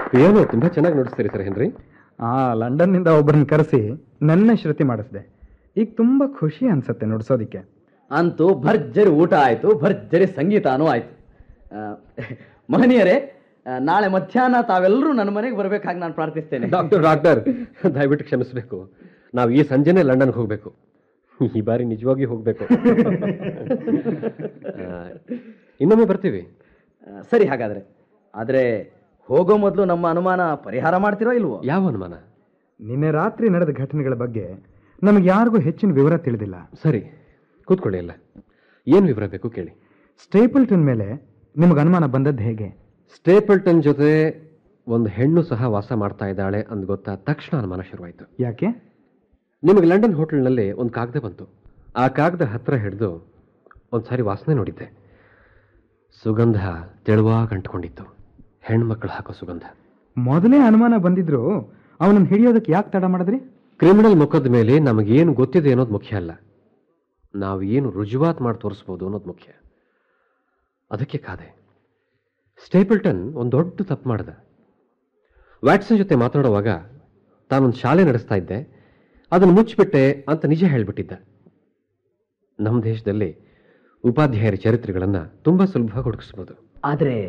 piano ತುಂಬಾ ಚೆನ್ನಾಗಿ ನುಡಿಸ್ತೀರಿ sir henry ಆ ಲಂಡನ್ನಿಂದ ಒಬ್ಬರನ್ನ ಕರೆಸಿ ನನ್ನ ಶ್ರುತಿ ಮಾಡಿಸಿದೆ ಈಗ ತುಂಬಾ ಖುಷಿ ಅನ್ಸತ್ತೆ ನುಡ್ಸೋದಿಕ್ಕೆ ಅಂತೂ ಭರ್ಜರಿ ಊಟ ಆಯ್ತು ಭರ್ಜರಿ ಸಂಗೀತಾನೂ ಆಯ್ತು ಆ, ಮಹನೀಯರೇ ಆ, ನಾಳೆ ಮಧ್ಯಾಹ್ನ ತಾವೆಲ್ಲರೂ ನನ್ನ ಮನೆಗೆ ಬರ್ಬೇಕಾಗಿ ನಾನು ಪ್ರಾರ್ಥಿಸ್ತೇನೆ ಡಾಕ್ಟರ್ ಡಾಕ್ಟರ್ ದಯವಿಟ್ಟು ಕ್ಷಮಿಸಬೇಕು ನಾವು ಈ ಸಂಜೆನೆ ಲಂಡನ್ಗೆ ಹೋಗಬೇಕು ಈ ಬಾರಿ ನಿಜವಾಗಿ ಹೋಗಬೇಕು ಇನ್ನೊಮ್ಮೆ ಬರ್ತೀವಿ ಆ, ಸರಿ ಹಾಗಾದ್ರೆ ಆದ್ರೆ ಹೋಗೋ ಮೊದಲು ನಮ್ಮ ಅನುಮಾನ ಪರಿಹಾರ ಮಾಡ್ತಿರೋ ಇಲ್ವೋ ಯಾವ ಅನುಮಾನ ನಿನ್ನೆ ರಾತ್ರಿ ನಡೆದ ಘಟನೆಗಳ ಬಗ್ಗೆ ನಮಗೆ ಯಾರಿಗೂ ಹೆಚ್ಚಿನ ವಿವರ ತಿಳಿದಿಲ್ಲ ಸರಿ ಕೂತ್ಕೊಳ್ಳಿ ಇಲ್ಲ ಏನು ವಿವರ ಬೇಕು ಕೇಳಿ ಸ್ಟೇಪಲ್ಟನ್ ಮೇಲೆ ನಿಮಗೆ ಅನುಮಾನ ಬಂದದ್ದು ಹೇಗೆ ಸ್ಟೇಪಲ್ಟನ್ ಜೊತೆ ಒಂದು ಹೆಣ್ಣು ಸಹ ವಾಸ ಮಾಡ್ತಾ ಇದ್ದಾಳೆ ಅಂದ್ ಗೊತ್ತಾದ ತಕ್ಷಣ ಅನುಮಾನ ಶುರುವಾಯಿತು ಯಾಕೆ ನಿಮಗೆ ಲಂಡನ್ ಹೋಟೆಲ್ನಲ್ಲಿ ಒಂದು ಕಾಗದ ಬಂತು ಆ ಕಾಗದ ಹತ್ರ ಹಿಡಿದು ಒಂದು ಸಾರಿ ವಾಸನೆ ನೋಡಿದ್ದೆ ಸುಗಂಧ ತೆಳುವಾಗಿ ಅಂಟ್ಕೊಂಡಿತ್ತು ಹೆಣ್ಮಕ್ಳು ಹಾಕೋ ಸುಗಂಧ ಮೊದಲೇ ಅನುಮಾನ ಬಂದಿದ್ರು ಅವನನ್ನು ಹಿಡಿಯೋದಕ್ಕೆ ಯಾಕೆ ತಡ ಮಾಡಿದ್ರಿ ಕ್ರಿಮಿನಲ್ ಮುಖದ ಮೇಲೆ ನಮಗೇನು ಗೊತ್ತಿದೆ ಅನ್ನೋದು ಮುಖ್ಯ ಅಲ್ಲ ನಾವು ಏನು ರುಜುವಾತ್ ಮಾಡಿ ತೋರಿಸ್ಬೋದು ಅನ್ನೋದು ಮುಖ್ಯ ಅದಕ್ಕೆ ಕಾದೆ ಸ್ಟೇಪಲ್ಟನ್ ಒಂದು ದೊಡ್ಡ ತಪ್ಪು ಮಾಡ್ದ ವ್ಯಾಟ್ಸನ್ ಜೊತೆ ಮಾತನಾಡುವಾಗ ತಾನೊಂದು ಶಾಲೆ ನಡೆಸ್ತಾ ಇದ್ದೆ ಅದನ್ನು ಮುಚ್ಚಿಬಿಟ್ಟೆ ಅಂತ ನಿಜ ಹೇಳಿಬಿಟ್ಟಿದ್ದ ನಮ್ಮ ದೇಶದಲ್ಲಿ ಉಪಾಧ್ಯಾಯರ ಚರಿತ್ರೆಗಳನ್ನು ತುಂಬ ಸುಲಭವಾಗಿ ಹುಡುಕಿಸ್ಬೋದು ಆದ್ರೆ